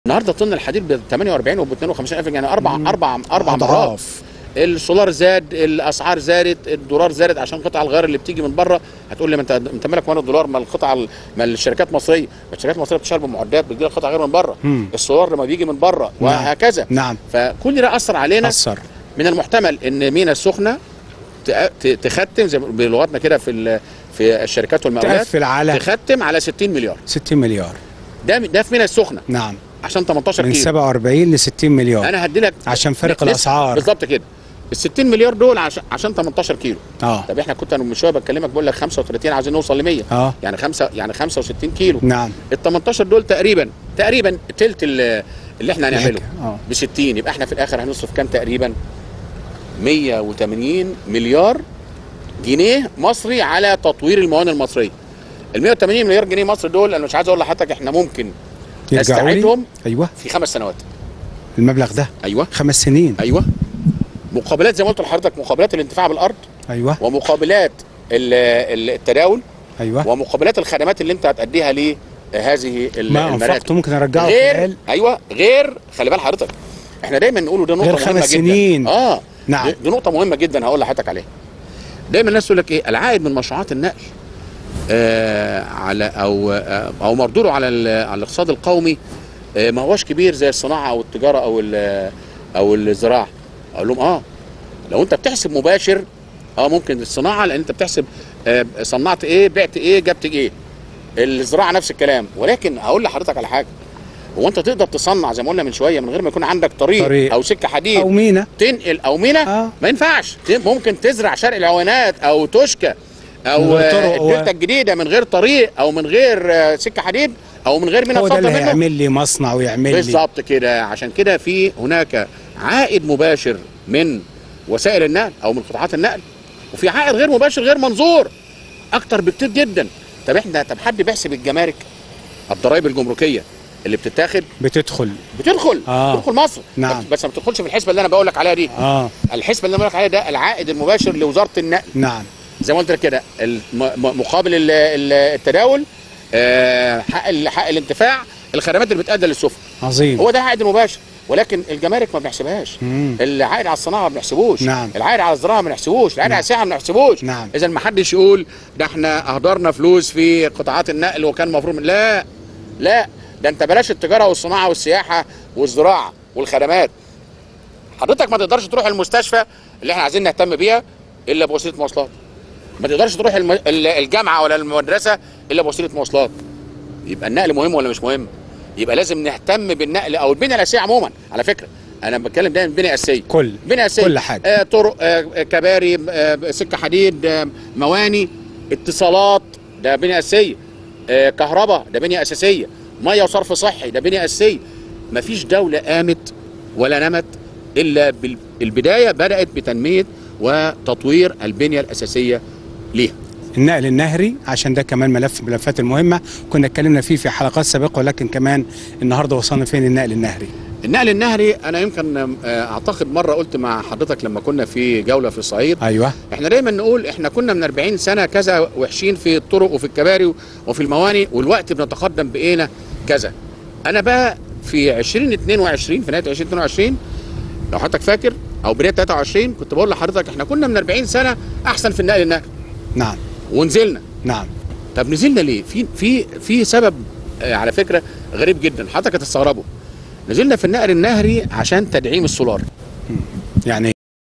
النهارده طن الحديد ب 48 وب 52 الف يعني اربع اربع اربع مرات اضعاف السولار زاد الاسعار زادت الدولار زادت عشان قطع الغيار اللي بتيجي من بره هتقول لي ما انت انت مالك وانا الدولار ما القطع ال- ما الشركات مصريه ما الشركات المصريه بتشتغل بمعدات بتجي لك قطع غير من بره مم. السولار لما بيجي من بره نعم. وهكذا نعم فكل ده اثر علينا اثر من المحتمل ان مينا السخنه ت- ت- تختم زي ما بلغتنا كده في ال- في الشركات والمقاولات تقفل على تختم على 60 مليار 60 مليار ده ده في مينا السخنه نعم عشان 18 من كيلو 47 ل 60 مليار انا هدي لك عشان فرق لسه- الاسعار بالظبط كده ال 60 مليار دول عشان عشان 18 كيلو اه طب احنا كنت انا من شويه بكلمك بقول لك 35 عايزين نوصل ل 100 اه يعني خمسة يعني 65 كيلو نعم ال 18 دول تقريبا تقريبا تلت ال- اللي احنا هنعمله اه ب 60 يبقى احنا في الاخر هنصرف كام تقريبا 180 مليار جنيه مصري على تطوير الموانئ المصريه ال 180 مليار جنيه مصري دول انا مش عايز اقول لحضرتك احنا ممكن يرجعوا لي نستعيدهم ايوه في خمس سنوات المبلغ ده ايوه خمس سنين ايوه مقابلات زي ما قلت لحضرتك مقابلات الانتفاع بالارض ايوه ومقابلات ال- ال- التداول ايوه ومقابلات الخدمات اللي انت هتأديها لهذه ال- ما المراكز انفقته ممكن ارجعه غير خلال ايوه غير خلي بال حضرتك احنا دايما نقوله ده نقطه غير مهمه خمس جدا سنين. اه نعم دي- دي نقطه مهمه جدا هقول لحضرتك عليها دايما الناس تقول لك ايه العائد من مشروعات النقل آه على او آه او مردوده على ال- على الاقتصاد القومي آه ما هوش كبير زي الصناعه او التجاره او ال- او الزراعه اقول لهم اه لو انت بتحسب مباشر اه ممكن الصناعه لان انت بتحسب آه صنعت ايه بعت ايه جبت ايه الزراعه نفس الكلام ولكن هقول لحضرتك على حاجه هو انت تقدر تصنع زي ما قلنا من شويه من غير ما يكون عندك طريق, طريق. او سكه حديد او مينا تنقل او منى اه ما ينفعش ت- ممكن تزرع شرق العوينات او توشكا من او غير طرق آه، و- الدلتا الجديده من غير طريق او من غير آه، سكه حديد او من غير منى هو ده تصدر اللي منه هيعمل لي مصنع ويعمل لي بالظبط كده عشان كده في هناك عائد مباشر من وسائل النقل او من قطاعات النقل وفي عائد غير مباشر غير منظور اكتر بكتير جدا طب احنا طب حد بيحسب الجمارك الضرائب الجمركيه اللي بتتاخد بتدخل بتدخل آه. بتدخل مصر نعم. بس ما بتدخلش في الحسبه اللي انا بقول لك عليها دي اه الحسبه اللي انا بقول لك عليها ده العائد المباشر لوزاره النقل نعم زي ما قلت لك كده الم- م- مقابل ال- ال- التداول آه، حق ال- حق الانتفاع الخدمات اللي بتأدى للسفن عظيم هو ده عائد مباشر ولكن الجمارك ما بنحسبهاش مم. العائد على الصناعه ما بنحسبوش نعم. العائد على الزراعه ما بنحسبوش العائد نعم. على السياحه ما بنحسبوش نعم. اذا ما حدش يقول ده احنا اهدرنا فلوس في قطاعات النقل وكان المفروض لا لا ده انت بلاش التجاره والصناعه والسياحه والزراعه والخدمات حضرتك ما تقدرش تروح المستشفى اللي احنا عايزين نهتم بيها الا بوسيله مواصلات ما تقدرش تروح الم- ال- الجامعه ولا المدرسه الا بوسيله مواصلات يبقى النقل مهم ولا مش مهم يبقى لازم نهتم بالنقل او البنيه الاساسيه عموما على فكره انا بتكلم دايما بنيه اساسيه كل بنيه اساسيه كل حاجة. آه طرق آه كباري آه سكه حديد آه مواني اتصالات ده بنيه اساسيه آه كهرباء ده بنيه اساسيه ميه وصرف صحي ده بنيه اساسيه مفيش دوله قامت ولا نمت الا بالبدايه بدات بتنميه وتطوير البنيه الاساسيه ليها النقل النهري عشان ده كمان ملف من الملفات المهمه كنا اتكلمنا فيه في حلقات سابقه ولكن كمان النهارده وصلنا فين النقل النهري النقل النهري انا يمكن آه، اعتقد مره قلت مع حضرتك لما كنا في جوله في الصعيد ايوه احنا دايما نقول احنا كنا من 40 سنه كذا وحشين في الطرق وفي الكباري وفي المواني والوقت بنتقدم باينا كذا انا بقى في 2022 في نهايه 2022 لو حضرتك فاكر او بدايه 23 كنت بقول لحضرتك احنا كنا من 40 سنه احسن في النقل النهري نعم ونزلنا نعم طب نزلنا ليه في في في سبب آه، على فكره غريب جدا حضرتك هتستغربه نزلنا في النقل النهري عشان تدعيم السولار يعني